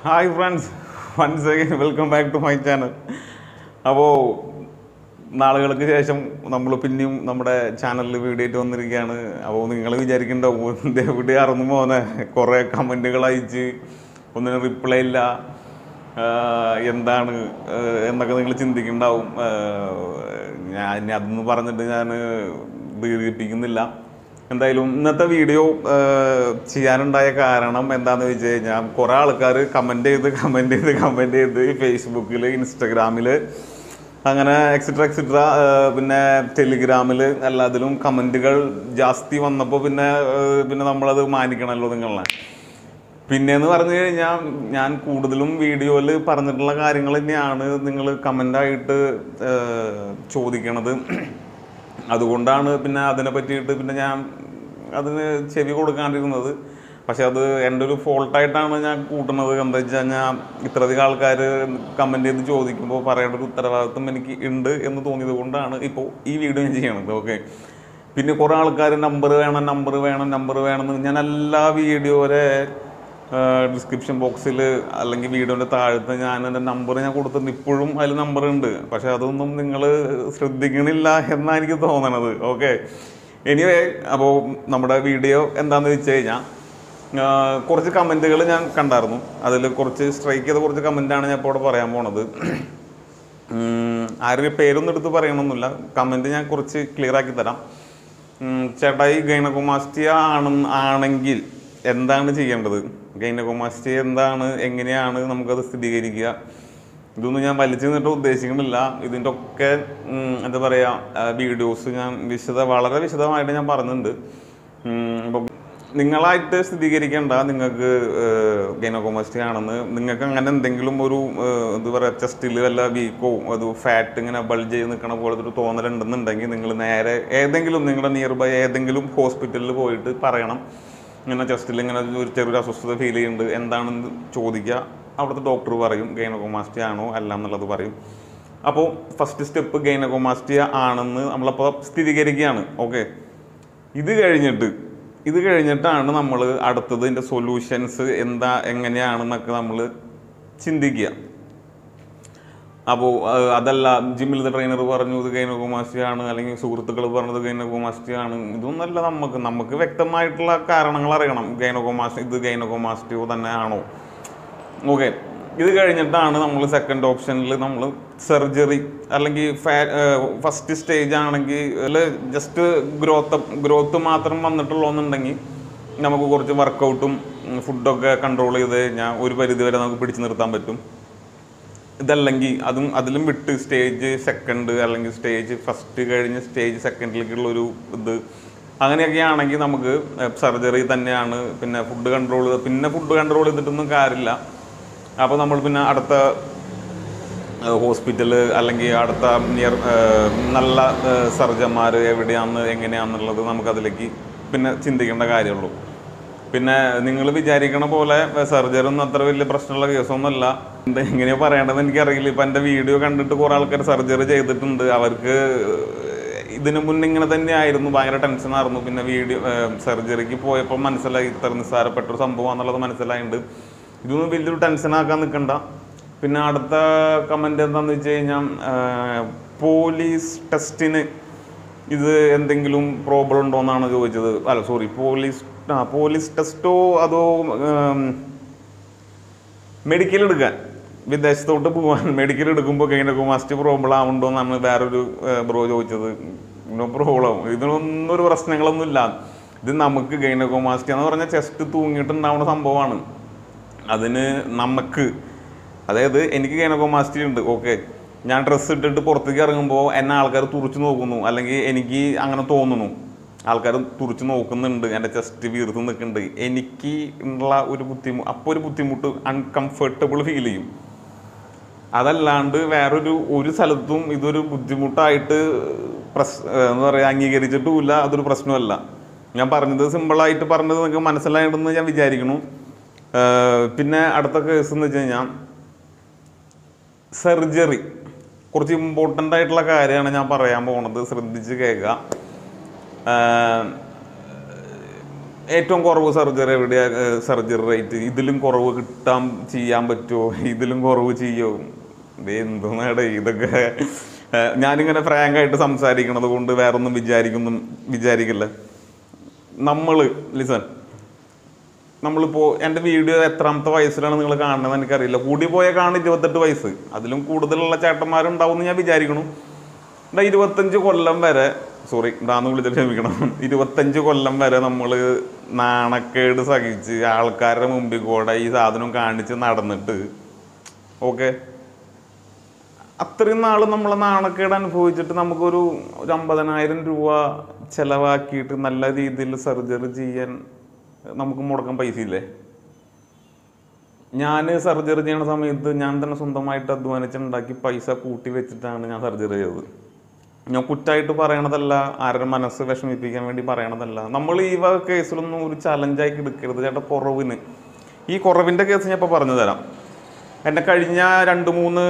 hi friends once again welcome back to my channel അപ്പോൾ നാളുകൾക്ക് ശേഷം നമ്മൾ പിന്നെയും നമ്മുടെ ചാനലിൽ വീഡിയോ ആയിട്ട് വന്നിരിക്കുകയാണ് അപ്പോൾ നിങ്ങൾ വിചാരിക്കുന്നുണ്ടാവും എവിടെ അറന്നു പോകുന്ന കുറേ കമൻറ്റുകൾ അയച്ച് ഒന്നിനും റിപ്ലൈ ഇല്ല ആഹ് എന്താണ് ആഹ് എന്നൊക്കെ നിങ്ങൾ ചിന്തിക്കുന്നുണ്ടാവും ആഹ് ഞാൻ ഇനി അതൊന്നും പറഞ്ഞിട്ട് ഞാൻ ദീർഘിപ്പിക്കുന്നില്ല എന്തായാലും ഇന്നത്തെ വീഡിയോ ചെയ്യാനുണ്ടായ കാരണം എന്താണെന്ന് വെച്ച് കഴിഞ്ഞാൽ കുറേ ആൾക്കാർ കമൻറ്റ് ചെയ്ത് കമൻറ്റ് ചെയ്ത് കമൻറ്റ് ചെയ്ത് ഫേസ്ബുക്കിൽ ഇൻസ്റ്റഗ്രാമിൽ അങ്ങനെ എക്സെട്ര എക്സെട്ര പിന്നെ ടെലിഗ്രാമിൽ എല്ലാത്തിലും കമൻറ്റുകൾ ജാസ്തി വന്നപ്പോൾ പിന്നെ ഏഹ്, പിന്നെ നമ്മളത് മാനിക്കണമല്ലോ നിങ്ങളെ പിന്നെന്ന് പറഞ്ഞു കഴിഞ്ഞാൽ ഞാൻ കൂടുതലും വീഡിയോയിൽ പറഞ്ഞിട്ടുള്ള കാര്യങ്ങൾ തന്നെയാണ് നിങ്ങൾ കമൻ്റായിട്ട് ചോദിക്കണത് അതുകൊണ്ടാണ് പിന്നെ അതിനെ പറ്റിയിട്ട് പിന്നെ ഞാൻ അതിന് ചെവി കൊടുക്കാണ്ടിരുന്നത് പക്ഷെ അത് എൻ്റെ ഒരു ഫോൾട്ടായിട്ടാണ് ഞാൻ കൂട്ടുന്നത് എന്താ വെച്ച് കഴിഞ്ഞാൽ ഇത്രയധികം ആൾക്കാർ കമൻറ്റ് ചെയ്ത് ചോദിക്കുമ്പോൾ പറയേണ്ട ഒരു ഉത്തരവാദിത്വം എനിക്ക് ഉണ്ട് എന്ന് തോന്നിയത് കൊണ്ടാണ് ഇപ്പോൾ ഈ വീഡിയോ ഞാൻ ചെയ്യണത് ഓക്കെ പിന്നെ കുറേ ആൾക്കാർ നമ്പർ വേണം നമ്പർ വേണം നമ്പർ വേണം എന്ന് ഞാൻ എല്ലാ വീഡിയോരെ ഡിസ്ക്രിപ്ഷൻ ബോക്സിൽ അല്ലെങ്കിൽ വീഡിയോൻ്റെ താഴത്ത് ഞാൻ എൻ്റെ നമ്പർ ഞാൻ കൊടുത്തിട്ടുണ്ട് ഇപ്പോഴും അതിൽ നമ്പർ ഉണ്ട് പക്ഷെ അതൊന്നും നിങ്ങൾ ശ്രദ്ധിക്കണില്ല എന്നാണ് എനിക്ക് തോന്നണത് ഓക്കെ എനിവേ അപ്പോൾ നമ്മുടെ വീഡിയോ എന്താണെന്ന് വെച്ച് കഴിഞ്ഞാൽ കുറച്ച് കമൻറ്റുകൾ ഞാൻ കണ്ടായിരുന്നു അതിൽ കുറച്ച് സ്ട്രൈക്ക് ചെയ്ത കുറച്ച് കമൻറ്റാണ് ഞാൻ ഇപ്പോൾ ഇവിടെ പറയാൻ പോണത് ഉം, ആരുടെ പേരൊന്നും എടുത്ത് പറയണമെന്നില്ല കമൻറ്റ് ഞാൻ കുറച്ച് ക്ലിയർ ആക്കി തരാം ഉം, ചേട്ടായി ഗൈനകോമാസ്റ്റിയ ആണ് ആണെങ്കിൽ എന്താണ് ചെയ്യേണ്ടത് ഗൈനകോമാസ്റ്റിയ എന്താണ് എങ്ങനെയാണ് നമുക്കത് സ്ഥിരീകരിക്കുക ഇതൊന്നും ഞാൻ വലിച്ചു നിന്നിട്ട് ഉദ്ദേശിക്കുന്നില്ല ഇതിൻ്റെ ഒക്കെ ഉം, എന്താ പറയുക വീഡിയോസ് ഞാൻ വിശദ വളരെ വിശദമായിട്ട് ഞാൻ പറഞ്ഞിട്ടുണ്ട് ഉം, ഇപ്പം നിങ്ങളായിട്ട് സ്ഥിരീകരിക്കേണ്ട നിങ്ങൾക്ക് ഗൈനോകോമസ്റ്റി ആണെന്ന് നിങ്ങൾക്ക് അങ്ങനെ എന്തെങ്കിലും ഒരു ഏഹ്, എന്താ പറയുക ചെസ്റ്റിൽ വല്ല വീക്കോ അത് ഫാറ്റ് ഇങ്ങനെ ബൾജ് ചെയ്ത് നിൽക്കണ പോലത്തെ ഒരു തോന്നലുണ്ടെന്നുണ്ടെങ്കിൽ നിങ്ങൾ നേരെ ഏതെങ്കിലും നിങ്ങളുടെ നിയർ ബൈ ഏതെങ്കിലും ഹോസ്പിറ്റലിൽ പോയിട്ട് പറയണം ഇങ്ങനെ ചെസ്റ്റിൽ ഇങ്ങനെ ഒരു ചെറിയൊരു അസ്വസ്ഥത ഫീൽ ചെയ്യുന്നുണ്ട് എന്താണെന്ന് ചോദിക്കുക അവിടുത്തെ ഡോക്ടർ പറയും ഗൈനോകോമാസ്റ്റി ആണോ അല്ല എന്നുള്ളത് പറയും അപ്പോൾ ഫസ്റ്റ് സ്റ്റെപ്പ് ഗൈനകോമാസ്റ്റിയ ആണെന്ന് നമ്മളപ്പോൾ സ്ഥിരീകരിക്കുകയാണ് ഓക്കെ ഇത് കഴിഞ്ഞിട്ട് ഇത് കഴിഞ്ഞിട്ടാണ് നമ്മൾ അടുത്തത് ഇതിൻ്റെ സൊല്യൂഷൻസ് എന്താ എങ്ങനെയാണെന്നൊക്കെ നമ്മൾ ചിന്തിക്കുക അപ്പോൾ അതല്ല ജിമ്മിലത്തെ ട്രെയിനർ പറഞ്ഞു ഇത് ഗൈനകോമാസ്റ്റിയാണ് അല്ലെങ്കിൽ സുഹൃത്തുക്കൾ പറഞ്ഞത് ഗൈനകോമാസ്റ്റിയാണ് ഇതൊന്നല്ല നമുക്ക് നമുക്ക് വ്യക്തമായിട്ടുള്ള കാരണങ്ങൾ അറിയണം ഗൈനകോമാസ്റ്റി ഇത് ഗൈനകോമാസ്റ്റിയോ തന്നെ ആണോ ഓക്കെ ഇത് കഴിഞ്ഞിട്ടാണ് നമ്മൾ സെക്കൻഡ് ഓപ്ഷനിൽ നമ്മൾ സർജറി അല്ലെങ്കിൽ ഫസ്റ്റ് സ്റ്റേജ് ആണെങ്കിൽ ജസ്റ്റ് ഗ്രോത്ത് ഗ്രോത്ത് മാത്രം വന്നിട്ടുള്ളതെന്നുണ്ടെങ്കിൽ നമുക്ക് കുറച്ച് വർക്കൗട്ടും ഫുഡൊക്കെ കൺട്രോൾ ചെയ്ത് കഴിഞ്ഞാൽ ഒരു പരിധി വരെ നമുക്ക് പിടിച്ചു നിർത്താൻ പറ്റും ഇതല്ലെങ്കിൽ അതും അതിലും വിട്ട് സ്റ്റേജ് സെക്കൻഡ് അല്ലെങ്കിൽ സ്റ്റേജ് ഫസ്റ്റ് കഴിഞ്ഞ് സ്റ്റേജ് സെക്കൻഡിലേക്കുള്ള ഒരു ഇത് അങ്ങനെയൊക്കെ ആണെങ്കിൽ നമുക്ക് സർജറി തന്നെയാണ് പിന്നെ ഫുഡ് കൺട്രോൾ പിന്നെ ഫുഡ് കൺട്രോൾ ചെയ്തിട്ടൊന്നും കാര്യമില്ല അപ്പോൾ നമ്മൾ പിന്നെ അടുത്ത ഹോസ്പിറ്റൽ അല്ലെങ്കിൽ അടുത്ത നിയർ നല്ല സർജന്മാർ എവിടെയാണെന്ന് എങ്ങനെയാണെന്നുള്ളത് നമുക്കതിലേക്ക് പിന്നെ ചിന്തിക്കേണ്ട കാര്യമുള്ളൂ പിന്നെ നിങ്ങൾ വിചാരിക്കണ പോലെ സർജറി ഒന്നും അത്ര വലിയ പ്രശ്നമുള്ള കേസൊന്നുമല്ല എന്താ എങ്ങനെയാ പറയേണ്ടത് എനിക്കറിയില്ല ഇപ്പം എൻ്റെ വീഡിയോ കണ്ടിട്ട് കുറേ ആൾക്കാർ സർജറി ചെയ്തിട്ടുണ്ട് അവർക്ക് ഇതിനു മുന്നേ ഇങ്ങനെ തന്നെയായിരുന്നു ഭയങ്കര ടെൻഷനായിരുന്നു പിന്നെ വീഡിയോ സർജറിക്ക് പോയപ്പോൾ മനസ്സിലായി ഇത്ര നിസ്സാരപ്പെട്ട ഒരു സംഭവമാണെന്നുള്ളത് മനസ്സിലായിട്ടുണ്ട് ഇതൊന്നും വലിയൊരു ടെൻഷനാക്കാൻ നിൽക്കണ്ട പിന്നെ അടുത്ത കമൻ്റ് എന്താണെന്ന് വെച്ച് കഴിഞ്ഞാൽ പോലീസ് ടെസ്റ്റിന് ഇത് എന്തെങ്കിലും പ്രോബ്ലം ഉണ്ടോ എന്നാണ് ചോദിച്ചത് അല്ല സോറി പോലീസ് ആ പോലീസ് ടെസ്റ്റോ അതോ മെഡിക്കൽ എടുക്കാൻ വിദേശത്തോട്ട് പോകാൻ മെഡിക്കൽ എടുക്കുമ്പോൾ ഗൈനക്കോമാസ്റ്റി പ്രോബ്ലം ആവുണ്ടോ എന്നാണ് വേറൊരു ബ്രോ ചോദിച്ചത് നോ പ്രോബ്ലം ഇതിനൊന്നും ഒരു പ്രശ്നങ്ങളൊന്നും ഇല്ല ഇത് നമുക്ക് ഗൈനക്കോമാസ്റ്റി എന്ന് പറഞ്ഞാൽ ചെസ്റ്റ് തൂങ്ങിയിട്ടുണ്ടാവുന്ന സംഭവമാണ് അതിന് നമുക്ക് അതായത് എനിക്ക് ഗൈനക്കോമാസ്റ്റി ഉണ്ട് ഓക്കെ ഞാൻ ഡ്രസ്സ് ഇട്ടിട്ട് പുറത്തേക്ക് ഇറങ്ങുമ്പോൾ എന്നെ ആൾക്കാർ തുറച്ചു നോക്കുന്നു അല്ലെങ്കിൽ എനിക്ക് അങ്ങനെ തോന്നുന്നു ആൾക്കാർ തുറച്ചു നോക്കുന്നുണ്ട് എൻ്റെ ചെസ്റ്റ് വീർത്ത് നിൽക്കുന്നുണ്ട് എനിക്ക് ഉള്ള ഒരു ബുദ്ധിമുട്ട് അപ്പോൾ ഒരു ബുദ്ധിമുട്ട് അൺകംഫർട്ടബിൾ ഫീൽ ചെയ്യും അതല്ലാണ്ട് വേറൊരു ഒരു സ്ഥലത്തും ഇതൊരു ബുദ്ധിമുട്ടായിട്ട് പ്രസ് എന്ന് പറയുക അംഗീകരിച്ചിട്ടുമില്ല അതൊരു പ്രശ്നമല്ല ഞാൻ പറഞ്ഞത് സിമ്പിളായിട്ട് പറഞ്ഞത് നിങ്ങൾക്ക് മനസ്സിലായിട്ടുണ്ടെന്ന് ഞാൻ വിചാരിക്കുന്നു ഏഹ് പിന്നെ അടുത്ത കേസ് എന്ന് വെച്ച് കഴിഞ്ഞാൽ സർജറി കുറച്ച് ഇമ്പോർട്ടൻ്റ് ആയിട്ടുള്ള കാര്യമാണ് ഞാൻ പറയാൻ പോണത് ശ്രദ്ധിച്ച് കേൾക്കുക ഏറ്റവും കുറവ് സർജറി എവിടെയാ സർജറി റേറ്റ് ഇതിലും കുറവ് കിട്ടാൻ ചെയ്യാൻ പറ്റുമോ ഇതിലും കുറവ് ചെയ്യോ എന്തോന്നാടെ ഇതൊക്കെ ഏഹ് ഞാനിങ്ങനെ ഫ്രാങ്ക് ആയിട്ട് സംസാരിക്കണത് കൊണ്ട് വേറൊന്നും വിചാരിക്കുന്നു വിചാരിക്കില്ല നമ്മൾ ലിസൺ നമ്മളിപ്പോൾ എൻ്റെ വീഡിയോ എത്രാമത്തെ വയസ്സിലാണ് നിങ്ങൾ കാണുന്നത് എനിക്കറിയില്ല കൂടി പോയ കാണും ഇരുപത്തെട്ട് വയസ്സ് അതിലും കൂടുതലുള്ള ചേട്ടന്മാരുണ്ടാവും എന്ന് ഞാൻ വിചാരിക്കണു എന്താ ഇരുപത്തഞ്ച് കൊല്ലം വരെ സോറി ഇതാന്ന് വിളിച്ചിട്ട് ക്ഷമിക്കണം ഇരുപത്തഞ്ച് കൊല്ലം വരെ നമ്മൾ നാണക്കേട് സഹിച്ച് ആൾക്കാരുടെ മുമ്പിൽ കൂടെ ഈ സാധനം കാണിച്ച് നടന്നിട്ട് ഓക്കെ അത്രയും നാൾ നമ്മൾ നാണക്കേട് അനുഭവിച്ചിട്ട് നമുക്കൊരു ഒരു അമ്പതിനായിരം രൂപ ചെലവാക്കിയിട്ട് നല്ല രീതിയിൽ സർജറി ചെയ്യാൻ നമുക്ക് മുടക്കാൻ പൈസ ഇല്ലേ ഞാൻ സർജറി ചെയ്യണ സമയത്ത് ഞാൻ തന്നെ സ്വന്തമായിട്ട് അധ്വാനിച്ചുണ്ടാക്കി പൈസ കൂട്ടി വെച്ചിട്ടാണ് ഞാൻ സർജറി ചെയ്തത് ഞാൻ കുറ്റായിട്ട് പറയണതല്ല ആരുടെ മനസ്സ് വിഷമിപ്പിക്കാൻ വേണ്ടി പറയണതല്ല നമ്മൾ ഈ വക കേസിലൊന്നും ഒരു ചലഞ്ചാക്കി എടുക്കരുത് ചേട്ടാ കുറവിന് ഈ കുറവിൻ്റെ കേസ് ഞാൻ ഇപ്പോൾ പറഞ്ഞു തരാം എന്നെ കഴിഞ്ഞ രണ്ട് മൂന്ന്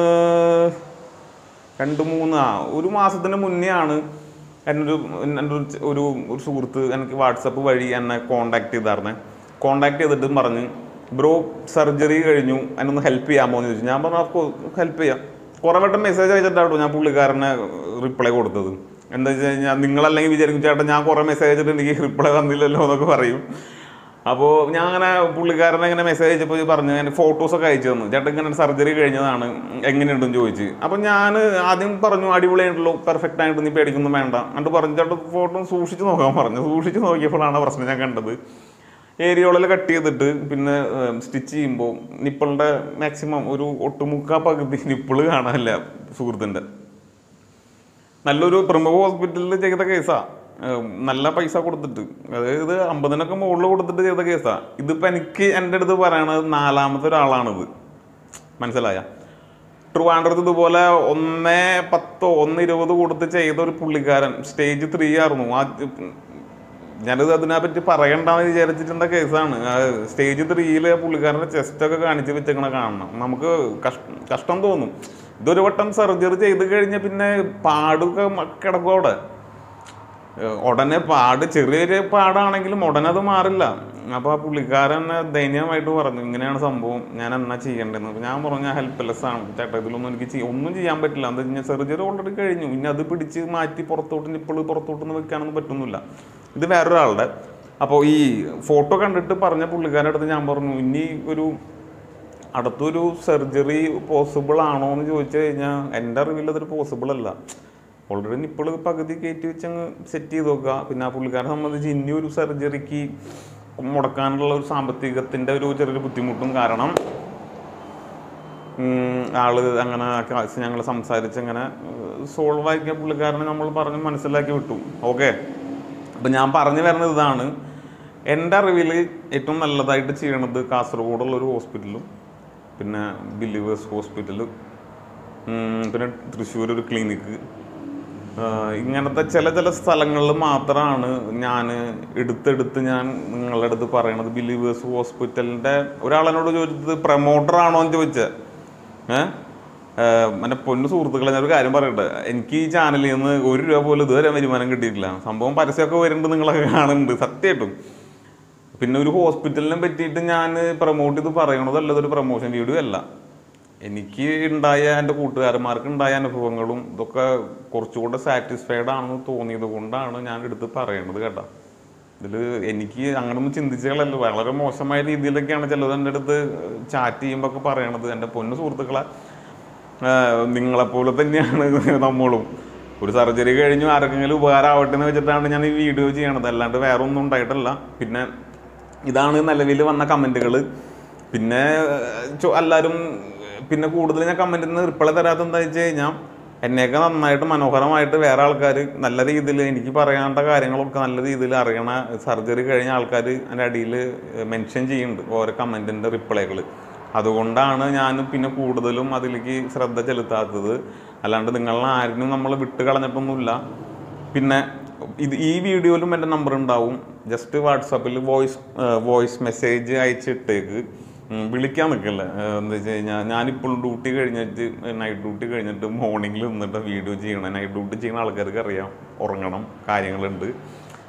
രണ്ട് മൂന്ന് ആ ഒരു മാസത്തിന് മുന്നേ ആണ് എന്നൊരു എൻ്റെ ഒരു ചെ- ഒരു ഒരു സുഹൃത്ത് എനിക്ക് വാട്സപ്പ് വഴി എന്നെ കോണ്ടാക്ട് ചെയ്തായിരുന്നേ കോണ്ടാക്ട് ചെയ്തിട്ട് പറഞ്ഞ് ബ്രോ സർജറി കഴിഞ്ഞു എന്നൊന്ന് ഹെൽപ്പ് ചെയ്യാമോ എന്ന് ചോദിച്ചു ഞാൻ പറഞ്ഞു ഹെൽപ്പ് ചെയ്യാം കുറേ വട്ടം മെസ്സേജ് അയച്ചിട്ടാട്ടോ ഞാൻ പുള്ളിക്കാരനെ റിപ്ലൈ കൊടുത്തത് എന്താ വെച്ച് കഴിഞ്ഞാൽ നിങ്ങളല്ലെങ്കിൽ വിചാരിക്കും ചേട്ടാ ഞാൻ കുറേ മെസ്സേജ് അയച്ചിട്ട് എനിക്ക് റിപ്ലൈ തന്നില്ലല്ലോ എന്നൊക്കെ പറയും അപ്പോൾ ഞാൻ അങ്ങനെ പുള്ളിക്കാരനെ ഇങ്ങനെ മെസ്സേജ് അയച്ചപ്പോൾ പറഞ്ഞു ഞാൻ ഫോട്ടോസൊക്കെ അയച്ചു തന്നു ചേട്ടൻ ഇങ്ങനെ സർജറി കഴിഞ്ഞതാണ് എങ്ങനെയുണ്ടെന്ന് ചോദിച്ച് അപ്പം ഞാൻ ആദ്യം പറഞ്ഞു അടിപൊളിയായിട്ടുള്ളൂ പെർഫെക്റ്റ് ആയിട്ട് നീ പേടിക്കൊന്നും വേണ്ട എന്നിട്ട് പറഞ്ഞു ചേട്ടൻ ഫോട്ടോ സൂക്ഷിച്ച് നോക്കാൻ പറഞ്ഞു സൂക്ഷിച്ച് നോക്കിയപ്പോഴാണ് പ്രശ്നം ഞാൻ കണ്ടത് ഏരിയോളിൽ കട്ട് ചെയ്തിട്ട് പിന്നെ സ്റ്റിച്ച് ചെയ്യുമ്പോൾ നിപ്പിളിൻ്റെ മാക്സിമം ഒരു ഒട്ടുമുക്കാ പകുതി നിപ്പിള് കാണാനില്ല സുഹൃത്തിൻ്റെ നല്ലൊരു പ്രമുഖ ഹോസ്പിറ്റലിൽ ചെയ്ത കേസാ ഏഹ് നല്ല പൈസ കൊടുത്തിട്ട് അതായത് അമ്പതിനൊക്കെ മുകളിൽ കൊടുത്തിട്ട് ചെയ്ത കേസാ ഇതിപ്പോ എനിക്ക് എൻ്റെ അടുത്ത് പറയണത് നാലാമത്തെ ഒരാളാണിത് മനസ്സിലായ ട്രിവാൻഡ്രത്ത് ഇതുപോലെ ഒന്നേ പത്തോ ഒന്ന് ഇരുപത് കൊടുത്ത് ചെയ്ത ഒരു പുള്ളിക്കാരൻ സ്റ്റേജ് ത്രീ ആയിരുന്നു ആ ഞാനത് അതിനെപ്പറ്റി പറയണ്ടെന്ന് വിചാരിച്ചിട്ടുള്ള കേസാണ് സ്റ്റേജ് ത്രീയിൽ പുള്ളിക്കാരൻ്റെ ചെസ്റ്റൊക്കെ കാണിച്ച് വെച്ചേക്കണ കാണണം നമുക്ക് കഷ്- കഷ്ടം തോന്നും ഇതൊരു വട്ടം സർജറി ചെയ്ത് കഴിഞ്ഞാൽ പിന്നെ പാടൊക്കെ മ- കിടക്കും അവിടെ ഏഹ് ഉടനെ പാട് ചെറിയൊരു പാടാണെങ്കിലും ഉടനെ അത് മാറില്ല അപ്പോൾ ആ പുള്ളിക്കാരൻ ദയനീയമായിട്ട് പറഞ്ഞു ഇങ്ങനെയാണ് സംഭവം ഞാൻ എന്നാ ചെയ്യേണ്ടതെന്ന് അപ്പോൾ ഞാൻ പറഞ്ഞു ഞാൻ ഹെൽപ്ലെസ് ആണ് ചേട്ടാ ഇതിലൊന്നും എനിക്ക് ചെയ്യ- ഒന്നും ചെയ്യാൻ പറ്റില്ല എന്താ വെച്ചാൽ സർജറി ഓൾറെഡി കഴിഞ്ഞു ഇനി അത് പിടിച്ച് മാറ്റി പുറത്തോട്ട് നിപ്പിൾ പുറത്തോട്ടൊന്നും വെക്കാനൊന്നും പറ്റുന്നില്ല ഇത് വേറൊരാളുടെ അപ്പോൾ ഈ ഫോട്ടോ കണ്ടിട്ട് പറഞ്ഞ പുള്ളിക്കാരുടെ അടുത്ത് ഞാൻ പറഞ്ഞു ഇനി ഒരു അടുത്തൊരു സർജറി പോസിബിൾ ആണോ എന്ന് ചോദിച്ചു കഴിഞ്ഞാൽ എൻ്റെ അറിവിൽ അതൊരു പോസിബിൾ അല്ല ഓൾറെഡി നിപ്പിൾ പകുതി കയറ്റി വെച്ച് അങ്ങ് സെറ്റ് ചെയ്ത് നോക്കുക പിന്നെ ആ പുള്ളിക്കാരെ സംബന്ധിച്ച് ഇനി ഒരു സർജറിക്ക് മുടക്കാനുള്ള ഒരു സാമ്പത്തികത്തിൻ്റെ ഒരു ചെറിയൊരു ബുദ്ധിമുട്ടും കാരണം ഉം, ആള് അങ്ങനെ ഞങ്ങൾ സംസാരിച്ച് അങ്ങനെ സോൾവ് ആക്കിയ പുള്ളിക്കാരനെ നമ്മൾ പറഞ്ഞ് മനസ്സിലാക്കി വിട്ടു ഓക്കെ അപ്പം ഞാൻ പറഞ്ഞു വരുന്നത് ഇതാണ് എൻ്റെ അറിവിൽ ഏറ്റവും നല്ലതായിട്ട് ചെയ്യണത് കാസർഗോഡുള്ള ഒരു ഹോസ്പിറ്റലും പിന്നെ ബിലീവേഴ്സ് ഹോസ്പിറ്റലും പിന്നെ തൃശ്ശൂർ ഒരു ക്ലിനിക്ക് ഇങ്ങനത്തെ ചില ചില സ്ഥലങ്ങളിൽ മാത്രമാണ് ഞാൻ എടുത്തെടുത്ത് ഞാൻ നിങ്ങളുടെ അടുത്ത് പറയണത് ബിലീവേഴ്സ് ഹോസ്പിറ്റലിൻ്റെ ഒരാളെന്നോട് ചോദിച്ചത് പ്രമോട്ടർ ആണോ എന്ന് ചോദിച്ചത് ഏഹ് എൻ്റെ പൊന്നു സുഹൃത്തുക്കളെ ഞാൻ ഒരു കാര്യം പറയട്ടെ എനിക്ക് ഈ ചാനലിൽ നിന്ന് ഒരു രൂപ പോലും ഇതുവരെ വരുമാനം കിട്ടിയിട്ടില്ല സംഭവം പരസ്യമൊക്കെ വരുന്നുണ്ട് നിങ്ങളൊക്കെ കാണുന്നുണ്ട് സത്യമായിട്ടും പിന്നെ ഒരു ഹോസ്പിറ്റലിനെ പറ്റിയിട്ട് ഞാൻ പ്രൊമോട്ട് ചെയ്ത് പറയണതല്ല ഇതൊരു പ്രൊമോഷൻ വീഡിയോ അല്ല എനിക്ക് ഉണ്ടായ എൻ്റെ കൂട്ടുകാരന്മാർക്ക് ഉണ്ടായ അനുഭവങ്ങളും ഇതൊക്കെ കുറച്ചുകൂടെ സാറ്റിസ്ഫൈഡ് ആണെന്ന് തോന്നിയത് കൊണ്ടാണ് ഞാൻ എടുത്ത് പറയണത് കേട്ടോ ഇതിൽ എനിക്ക് അങ്ങനൊന്നും ചിന്തിച്ചുകളല്ല വളരെ മോശമായ രീതിയിലൊക്കെയാണ് ചിലത് എൻ്റെ അടുത്ത് ചാറ്റ് ചെയ്യുമ്പോൾ ഒക്കെ പറയണത് എൻ്റെ പൊന്നു സുഹൃത്തുക്കളെ ആഹ് നിങ്ങളെപ്പോലെ തന്നെയാണ് നമ്മളും ഒരു സർജറി കഴിഞ്ഞു ആർക്കെങ്കിലും ഉപകാരമാവട്ടെ എന്ന് വെച്ചിട്ടാണ് ഞാൻ ഈ വീഡിയോ ചെയ്യണത് അല്ലാണ്ട് വേറെ ഒന്നും ഉണ്ടായിട്ടല്ല പിന്നെ ഇതാണ് നിലവിൽ വന്ന കമൻറ്റുകൾ പിന്നെ ഏഹ്, ചോ- എല്ലാവരും പിന്നെ കൂടുതൽ ഞാൻ കമൻറ്റിന് റിപ്ലൈ തരാത്ത എന്താ വെച്ച് കഴിഞ്ഞാൽ എന്നെയൊക്കെ നന്നായിട്ട് മനോഹരമായിട്ട് വേറെ ആൾക്കാർ നല്ല രീതിയിൽ എനിക്ക് പറയേണ്ട കാര്യങ്ങളൊക്കെ നല്ല രീതിയിൽ അറിയണ സർജറി കഴിഞ്ഞ ആൾക്കാർ അതിൻ്റെ അടിയിൽ മെൻഷൻ ചെയ്യുന്നുണ്ട് ഓരോ കമൻറ്റിൻ്റെ റിപ്ലൈകൾ അതുകൊണ്ടാണ് ഞാൻ പിന്നെ കൂടുതലും അതിലേക്ക് ശ്രദ്ധ ചെലുത്താത്തത് അല്ലാണ്ട് നിങ്ങളെ ആരിനും നമ്മൾ വിട്ട് കളഞ്ഞിട്ടൊന്നുമില്ല പിന്നെ ഇത് ഈ വീഡിയോയിലും എൻ്റെ നമ്പർ ഉണ്ടാവും ജസ്റ്റ് വാട്സാപ്പിൽ വോയിസ് വോയിസ് മെസ്സേജ് അയച്ചിട്ടേക്ക് ഉം, വിളിക്കാൻ നിൽക്കില്ല എന്താ വെച്ച് കഴിഞ്ഞാൽ ഞാനിപ്പോൾ ഡ്യൂട്ടി കഴിഞ്ഞിട്ട് നൈറ്റ് ഡ്യൂട്ടി കഴിഞ്ഞിട്ട് മോർണിംഗിൽ നിന്നിട്ട് വീഡിയോ ചെയ്യണം നൈറ്റ് ഡ്യൂട്ടി ചെയ്യുന്ന ആൾക്കാർക്ക് അറിയാം ഉറങ്ങണം കാര്യങ്ങളുണ്ട്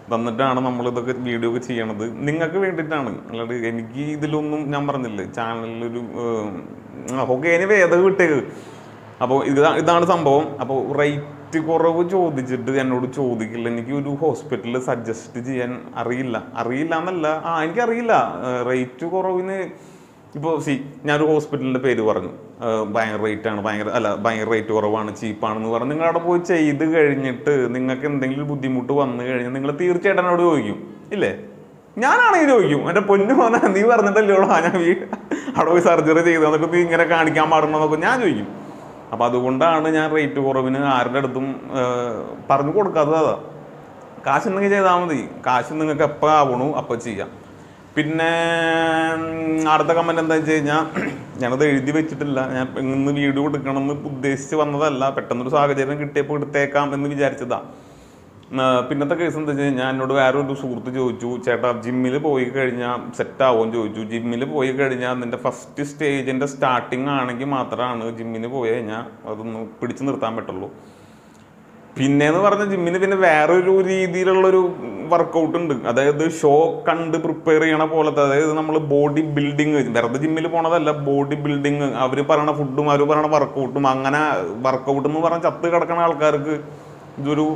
തന്നിട്ടാണ് നമ്മൾ ഇതൊക്കെ വീഡിയോ ഒക്കെ ചെയ്യണത് നിങ്ങൾക്ക് വേണ്ടിയിട്ടാണ് അല്ലാണ്ട് എനിക്ക് ഇതിലൊന്നും ഞാൻ പറഞ്ഞില്ലേ ചാനലിലൊരു ഓക്കെ എനിവേ അത് വിട്ടേക്ക് അപ്പോൾ ഇതാ ഇതാണ് സംഭവം അപ്പോൾ റേറ്റ് കുറവ് ചോദിച്ചിട്ട് എന്നോട് ചോദിക്കില്ല എനിക്ക് ഒരു ഹോസ്പിറ്റലിൽ സജസ്റ്റ് ചെയ്യാൻ അറിയില്ല അറിയില്ല എന്നല്ല ആ എനിക്കറിയില്ല റേറ്റ് കുറവിന് ഇപ്പോൾ സി ഞാനൊരു ഹോസ്പിറ്റലിൻ്റെ പേര് പറഞ്ഞു ആ, ഭയങ്കര റേറ്റ് ആണ് ഭയങ്കര അല്ല ഭയങ്കര റേറ്റ് കുറവാണ് ചീപ്പാണെന്ന് പറഞ്ഞ് നിങ്ങൾ അവിടെ പോയി ചെയ്ത് കഴിഞ്ഞിട്ട് നിങ്ങൾക്ക് എന്തെങ്കിലും ബുദ്ധിമുട്ട് വന്നു കഴിഞ്ഞാൽ നിങ്ങൾ തീർച്ചയായിട്ടും എന്നോട് ചോദിക്കും ഇല്ലേ ഞാനാണെങ്കിൽ ചോദിക്കും എൻ്റെ പൊന്നു മോനെ നീ പറഞ്ഞിട്ടല്ലേ ഉള്ളൂ ഞാൻ വീ അവിടെ പോയി സർജറി ചെയ്ത് എന്നിട്ട് നീ ഇങ്ങനെ കാണിക്കാൻ പാടുന്നതൊക്കെ ഞാൻ ചോദിക്കും അപ്പോൾ അതുകൊണ്ടാണ് ഞാൻ റേറ്റ് കുറവിന് ആരുടെ അടുത്തും ആ, പറഞ്ഞു കൊടുക്കാത്തത് അതാ കാശുണ്ടെങ്കിൽ ചെയ്താൽ മതി കാശ് നിങ്ങൾക്ക് എപ്പോൾ ആവണു അപ്പോൾ ചെയ്യാം പിന്നെ ഉം, അടുത്ത കമൻറ്റ് എന്താ വെച്ച് കഴിഞ്ഞാൽ ഞാനത് എഴുതി വെച്ചിട്ടില്ല ഞാൻ ഇന്ന് വീഡിയോ എടുക്കണം എന്ന് ഉദ്ദേശിച്ച് വന്നതല്ല പെട്ടെന്നൊരു സാഹചര്യം കിട്ടിയപ്പോൾ എടുത്തേക്കാം എന്ന് വിചാരിച്ചതാ ഉം, പിന്നത്തെ കേസ് എന്താ വെച്ച് കഴിഞ്ഞാൽ എന്നോട് വേറെ ഒരു സുഹൃത്ത് ചോദിച്ചു ചേട്ടാ ജിമ്മിൽ പോയി കഴിഞ്ഞാൽ സെറ്റ് ആവുമെന്ന് ചോദിച്ചു ജിമ്മിൽ പോയി കഴിഞ്ഞാൽ നിന്റെ ഫസ്റ്റ് സ്റ്റേജിൻ്റെ സ്റ്റാർട്ടിങ് ആണെങ്കിൽ മാത്രമാണ് ജിമ്മിന് പോയി കഴിഞ്ഞാൽ അതൊന്ന് പിടിച്ചു നിർത്താൻ പറ്റുള്ളൂ പിന്നെന്ന് പറഞ്ഞ ജിമ്മിന് പിന്നെ വേറൊരു രീതിയിലുള്ളൊരു വർക്കൗട്ട് ഉണ്ട് അതായത് ഷോ കണ്ട് പ്രിപ്പയർ ചെയ്യണ പോലത്തെ അതായത് നമ്മൾ ബോഡി ബിൽഡിങ് വെറുതെ ജിമ്മിൽ പോണതല്ല ബോഡി ബിൽഡിങ് അവർ പറയണ ഫുഡും അവർ പറയണ വർക്കൗട്ടും അങ്ങനെ വർക്കൗട്ട് എന്ന് പറഞ്ഞ ചത്ത് കിടക്കുന്ന ആൾക്കാർക്ക് ഇതൊരു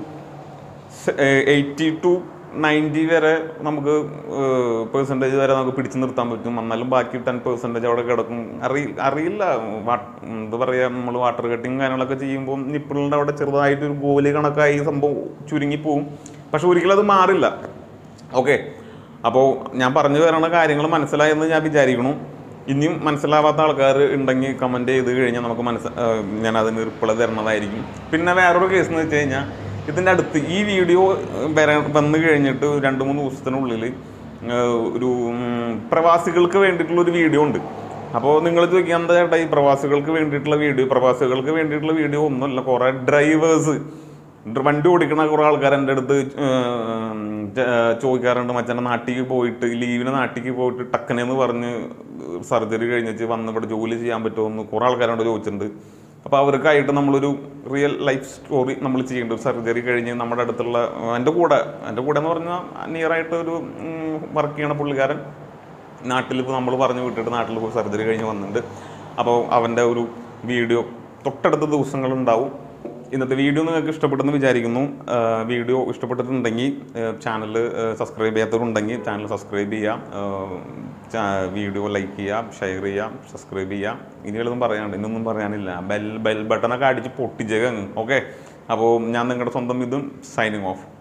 എയ്റ്റി ടു നയൻറ്റി വരെ നമുക്ക് പെർസെൻറ്റേജ് വരെ നമുക്ക് പിടിച്ചു നിർത്താൻ പറ്റും എന്നാലും ബാക്കി ടെൻ പെർസെൻറ്റേജ് അവിടെ കിടക്കും അറി അറിയില്ല വാ- എന്താ പറയുക നമ്മൾ വാട്ടർ കട്ടിങ് കാര്യങ്ങളൊക്കെ ചെയ്യുമ്പോൾ നിപ്പിളിൻ്റെ അവിടെ ചെറുതായിട്ട് ഒരു ഗോലി കണക്കായി സംഭവം ചുരുങ്ങിപ്പോവും പക്ഷെ ഒരിക്കലും അത് മാറില്ല ഓക്കെ അപ്പോൾ ഞാൻ പറഞ്ഞു വരണ കാര്യങ്ങൾ മനസ്സിലായെന്ന് ഞാൻ വിചാരിക്കണു ഇനിയും മനസ്സിലാവാത്ത ആൾക്കാർ ഉണ്ടെങ്കിൽ കമൻറ്റ് ചെയ്ത് കഴിഞ്ഞാൽ നമുക്ക് മനസ്സ് ഏഹ് ഞാൻ അതിന് റിപ്ലൈ തരണതായിരിക്കും പിന്നെ വേറൊരു കേസ് എന്ന് വെച്ച് കഴിഞ്ഞാൽ ഇതിൻ്റെ അടുത്ത് ഈ വീഡിയോ വര വന്നു കഴിഞ്ഞിട്ട് രണ്ട് മൂന്ന് ദിവസത്തിനുള്ളിൽ ഏഹ് ഒരു ഉം, പ്രവാസികൾക്ക് വേണ്ടിയിട്ടുള്ള ഒരു വീഡിയോ ഉണ്ട് അപ്പോൾ നിങ്ങൾ ചോദിക്കുക എന്താ ചേട്ടാ ഈ പ്രവാസികൾക്ക് വേണ്ടിയിട്ടുള്ള വീഡിയോ പ്രവാസികൾക്ക് വേണ്ടിയിട്ടുള്ള വീഡിയോ ഒന്നുമല്ല കുറേ ഡ്രൈവേഴ്സ് വണ്ടി ഓടിക്കുന്ന കുറേ ആൾക്കാർ എൻ്റെ അടുത്ത് ഏഹ്, ച- ചോദിക്കാറുണ്ട് മച്ചാൻ്റെ നാട്ടിലേക്ക് പോയിട്ട് ലീവിന് നാട്ടിലേക്ക് പോയിട്ട് ടക്കനെന്ന് പറഞ്ഞ് സർജറി കഴിഞ്ഞിട്ട് വന്ന് ഇവിടെ ജോലി ചെയ്യാൻ പറ്റുമോ എന്ന് കുറേ ആൾക്കാരോട് ചോദിച്ചിട്ടുണ്ട് അപ്പോൾ അവർക്കായിട്ട് നമ്മളൊരു റിയൽ ലൈഫ് സ്റ്റോറി നമ്മൾ ചെയ്യേണ്ട ഒരു സർജറി കഴിഞ്ഞ് നമ്മുടെ അടുത്തുള്ള എൻ്റെ കൂടെ എൻ്റെ കൂടെ എന്ന് പറഞ്ഞാൽ നിയർ ആയിട്ട് ഒരു വർക്ക് ചെയ്യണ പുള്ളിക്കാരൻ നാട്ടിൽ ഇപ്പോൾ നമ്മൾ പറഞ്ഞു വിട്ടിട്ട് നാട്ടിൽ പോയി സർജറി കഴിഞ്ഞ് വന്നിട്ടുണ്ട് അപ്പോൾ അവൻ്റെ ഒരു വീഡിയോ തൊട്ടടുത്ത ദിവസങ്ങളുണ്ടാവും ഇന്നത്തെ വീഡിയോ നിങ്ങൾക്ക് ഇഷ്ടപ്പെട്ടെന്ന് വിചാരിക്കുന്നു ആഹ് വീഡിയോ ഇഷ്ടപ്പെട്ടിട്ടുണ്ടെങ്കിൽ ചാനൽ സബ്സ്ക്രൈബ് ചെയ്യാത്തവരുണ്ടെങ്കിൽ ചാനൽ സബ്സ്ക്രൈബ് ചെയ്യാം ആഹ് ചാ- വീഡിയോ ലൈക്ക് ചെയ്യാം ഷെയർ ചെയ്യാം സബ്സ്ക്രൈബ് ചെയ്യാം ഇനിയൊന്നും പറയാനുണ്ട് ഇന്നൊന്നും പറയാനില്ല ബെൽ ബെൽ ബട്ടണൊക്കെ അടിച്ച് പൊട്ടിച്ചേക്കങ്ങ് ഓക്കെ അപ്പോൾ ഞാൻ നിങ്ങളുടെ സ്വന്തം ഇതും സൈനിങ് ഓഫ്